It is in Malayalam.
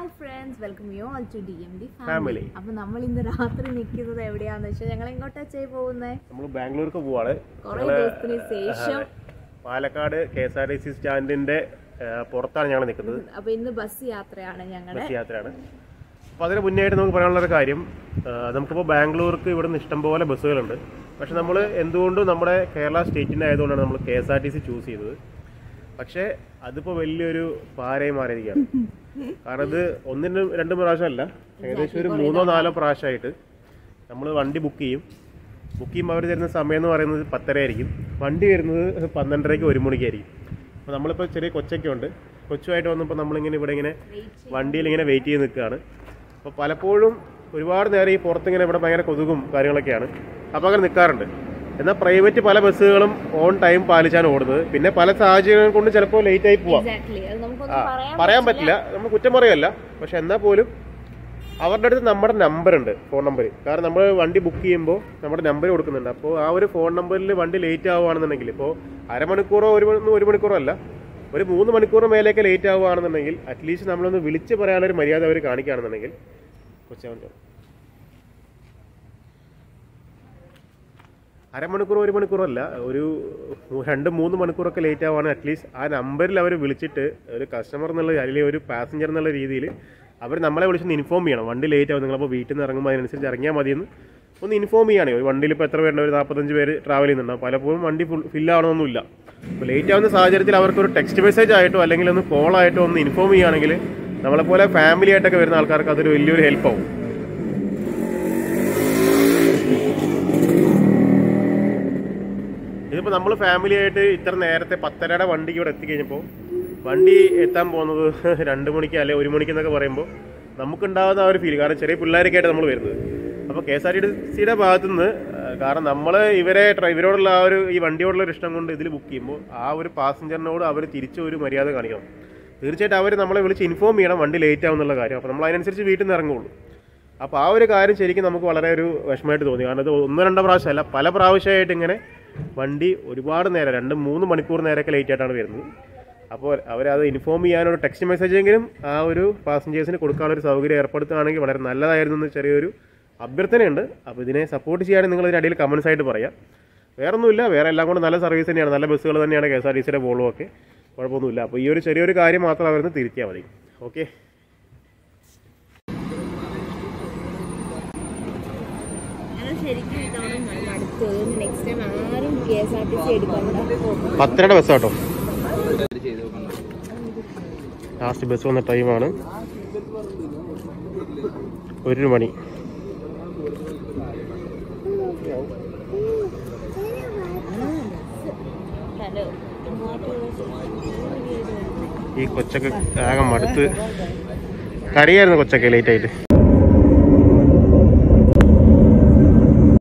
Hi friends welcome you all to D M D Family. Family അപ്പൊ നമ്മൾ ഇന്ന് രാത്രി നിൽക്കുന്നത് എവിടെയാന്ന് വെച്ചാൽ ഞങ്ങൾ എങ്ങോട്ടാ ചെയ്ത് പോകുന്നത് നമ്മൾ ബാംഗ്ലൂർക്ക് പോവാണ് കുറെ ഞങ്ങള് ദിവസത്തിന് ശേഷം Palakkad K S R T C സ്റ്റാൻഡിന്റെ ആ, പുറത്താണ് ഞങ്ങൾ നിൽക്കുന്നത് അപ്പൊ ഇന്ന് ബസ് യാത്രയാണ് ഞങ്ങളുടെ ബസ് യാത്രയാണ് അപ്പോൾ അതിന് മുന്നേ ആയിട്ട് നമുക്ക് പറയാനുള്ള ഒരു കാര്യം ആ, നമുക്കിപ്പോൾ ബാംഗ്ലൂർക്ക് ഇവിടെ നിന്ന് ഇഷ്ടംപോലെ ബസ്സുകളുണ്ട് പക്ഷെ നമ്മൾ എന്തുകൊണ്ടും നമ്മുടെ കേരള സ്റ്റേറ്റിൻ്റെ ആയതുകൊണ്ടാണ് നമ്മൾ K S R T C choose ചെയ്തത് പക്ഷേ അതിപ്പോൾ വലിയൊരു പാരയും മാറിയിരിക്കുകയാണ് കാരണം ഇത് ഒന്നിനും രണ്ടും പ്രാവശ്യമല്ല ഏകദേശം ഒരു മൂന്നോ നാലോ പ്രാവശ്യമായിട്ട് നമ്മൾ വണ്ടി ബുക്ക് ചെയ്യും ബുക്ക് ചെയ്യുമ്പോൾ അവർ തരുന്ന സമയം എന്ന് പറയുന്നത് പത്തര ആയിരിക്കും വണ്ടി വരുന്നത് പന്ത്രണ്ടരയ്ക്ക് ഒരു മണിക്കായിരിക്കും അപ്പോൾ നമ്മളിപ്പോൾ ചെറിയ കൊച്ചൊക്കെ ഉണ്ട് കൊച്ചുമായിട്ട് വന്നപ്പോൾ നമ്മളിങ്ങനെ ഇവിടെ ഇങ്ങനെ വണ്ടിയിൽ ഇങ്ങനെ വെയിറ്റ് ചെയ്ത് നിൽക്കുകയാണ് അപ്പോൾ പലപ്പോഴും ഒരുപാട് നേരം ഈ പുറത്തിങ്ങനെ ഇവിടെ ഭയങ്കര കൊതുകും കാര്യങ്ങളൊക്കെയാണ് അപ്പോൾ അങ്ങനെ നിൽക്കാറുണ്ട് എന്നാൽ പ്രൈവറ്റ് പല ബസ്സുകളും ഓൺ ടൈം പാലിച്ചാണ് ഓടുന്നത് പിന്നെ പല സാഹചര്യങ്ങൾ കൊണ്ട് ചിലപ്പോൾ ലേറ്റ് ആയി പോവാം എക്സാക്ട്ലി അത് ആ നമുക്കൊന്നും പറയാൻ പറയാൻ പറ്റില്ല നമ്മൾ കുറ്റം പറയല്ല പക്ഷെ എന്നാൽ പോലും അവരുടെ അടുത്ത് നമ്മുടെ നമ്പർ ഉണ്ട് ഫോൺ നമ്പർ കാരണം നമ്മൾ വണ്ടി ബുക്ക് ചെയ്യുമ്പോൾ നമ്മുടെ നമ്പർ കൊടുക്കുന്നുണ്ട് അപ്പോൾ ആ ഒരു ഫോൺ നമ്പറിൽ വണ്ടി ലേറ്റ് ആവുകയാണെന്നുണ്ടെങ്കിൽ ഇപ്പോൾ അരമണിക്കൂറോ ഒരു മണി- ഒരു മണിക്കൂറോ അല്ല ഒരു മൂന്ന് മണിക്കൂർ മേലേക്ക് ലേറ്റ് ആവുകയാണെന്നുണ്ടെങ്കിൽ അറ്റ്ലീസ്റ്റ് നമ്മളൊന്ന് വിളിച്ച് പറയാനുള്ള ഒരു മര്യാദ അവർ കാണിക്കുകയാണെന്നുണ്ടെങ്കിൽ കൊച്ചവൻ അരമണിക്കൂർ ഒരു മണിക്കൂറല്ല ഒരു രണ്ട് മൂന്ന് മണിക്കൂറൊക്കെ ലേറ്റ് ആവുകയാണ് അറ്റ്ലീസ്റ്റ് ആ നമ്പറിൽ അവർ വിളിച്ചിട്ട് ഒരു കസ്റ്റമർ എന്നുള്ള അല്ലെങ്കിൽ ഒരു പാസഞ്ചർ എന്നുള്ള രീതിയിൽ അവർ നമ്മളെ വിളിച്ചൊന്ന് ഇൻഫോം ചെയ്യണം വണ്ടി ലേറ്റ് ആവും നിങ്ങളപ്പോൾ വീട്ടിൽ നിന്ന് ഇറങ്ങുമ്പോൾ അതിനനുസരിച്ച് ഇറങ്ങിയാൽ മതിയെന്ന് ഒന്ന് ഇൻഫോം ചെയ്യണേ ഒരു വണ്ടിയിൽ ഇപ്പോൾ എത്ര പേരുണ്ട് ഒരു നാൽപ്പത്തഞ്ച് പേര് ട്രാവൽ ചെയ്യുന്നുണ്ടാവും പലപ്പോഴും വണ്ടി ഫുൾ ഫില്ലാവണമെന്നില്ല അപ്പോൾ ലേറ്റ് ആവുന്ന സാഹചര്യത്തിൽ അവർക്കൊരു ടെക്സ്റ്റ് മെസ്സേജ് ആയിട്ടോ അല്ലെങ്കിൽ ഒന്ന് കോൾ ആയിട്ടോ ഒന്ന് ഇൻഫോം ചെയ്യുകയാണെങ്കിൽ നമ്മളെപ്പോലെ ഫാമിലി ആയിട്ടൊക്കെ വരുന്ന ആൾക്കാർക്ക് അതൊരു വലിയൊരു ഹെൽപ്പ് ആവും ഇതിപ്പോൾ നമ്മൾ ഫാമിലി ആയിട്ട് ഇത്ര നേരത്തെ പത്തരയുടെ വണ്ടിക്ക് ഇവിടെ എത്തിക്കഴിഞ്ഞപ്പോൾ വണ്ടി എത്താൻ പോകുന്നത് രണ്ട് മണിക്ക് അല്ലെങ്കിൽ ഒരു മണിക്ക് എന്നൊക്കെ പറയുമ്പോൾ നമുക്കുണ്ടാകുന്ന ആ ഒരു ഫീൽ കാരണം ചെറിയ പിള്ളേരൊക്കെ ആയിട്ട് നമ്മൾ വരുന്നത് അപ്പോൾ കെ എസ് ആർ ടി സിയുടെ ഭാഗത്തു നിന്ന് കാരണം നമ്മൾ ഇവരെ ഡ്രൈ- ഇവരോടുള്ള ആ ഒരു ഈ വണ്ടിയോടുള്ള ഒരു ഇഷ്ടം കൊണ്ട് ഇതിൽ ബുക്ക് ചെയ്യുമ്പോൾ ആ ഒരു പാസഞ്ചറിനോട് അവർ തിരിച്ച് ഒരു മര്യാദ കാണിക്കണം തീർച്ചയായിട്ടും അവർ നമ്മളെ വിളിച്ച് ഇൻഫോം ചെയ്യണം വണ്ടി ലേറ്റ് ആവും എന്നുള്ള കാര്യം അപ്പോൾ നമ്മൾ അതിനനുസരിച്ച് വീട്ടിൽ നിന്ന് ഇറങ്ങുള്ളൂ അപ്പോൾ ആ ഒരു കാര്യം ശരിക്കും നമുക്ക് വളരെ ഒരു വിഷമമായിട്ട് തോന്നി കാരണം ഇത് ഒന്നോ രണ്ടോ പ്രാവശ്യമല്ല പല പ്രാവശ്യമായിട്ട് ഇങ്ങനെ വണ്ടി ഒരുപാട് നേരം രണ്ട് മൂന്ന് മണിക്കൂർ നേരമൊക്കെ ലേറ്റ് ആയിട്ടാണ് വരുന്നത് അപ്പോൾ അവരത് ഇൻഫോം ചെയ്യാനൊരു ടെക്സ്റ്റ് മെസ്സേജെങ്കിലും ആ ഒരു പാസഞ്ചേഴ്സിന് കൊടുക്കാനുള്ള ഒരു സൗകര്യം ഏർപ്പെടുത്തുകയാണെങ്കിൽ വളരെ നല്ലതായിരുന്നു എന്ന് ചെറിയൊരു അഭ്യർത്ഥനയുണ്ട് അപ്പോൾ ഇതിനെ സപ്പോർട്ട് ചെയ്യാനും നിങ്ങൾ ഇതിൻ്റെ അടിയിൽ കമൻസ് ആയിട്ട് പറയാം വേറൊന്നുമില്ല വേറെ എല്ലാം കൂടെ നല്ല സർവീസ് തന്നെയാണ് നല്ല ബസ്സുകൾ തന്നെയാണ് കെ എസ് ആർ ടി സിയുടെ വോളോ ഒക്കെ കുഴപ്പമൊന്നുമില്ല അപ്പോൾ ഈ ഒരു ചെറിയൊരു കാര്യം മാത്രം അവരുന്ന് തിരിച്ചാൽ മതി ഓക്കെ ഞങ്ങൾ ശരിക്കും ഇതവണ മടുത്തു നെക്സ്റ്റ് ടൈം ആരും K S R T C എടുക്കണ്ട പത്തരയുടെ ബസ്സാട്ടോ ലാസ്റ്റ് ബസ് വന്ന ടൈമാണ് ഒരു മണി ഹലോ ഈ കൊച്ചൊക്കെ ആകെ മടുത്ത് കരയായിരുന്നു കൊച്ചൊക്കെ ലേറ്റ് ആയിട്ട്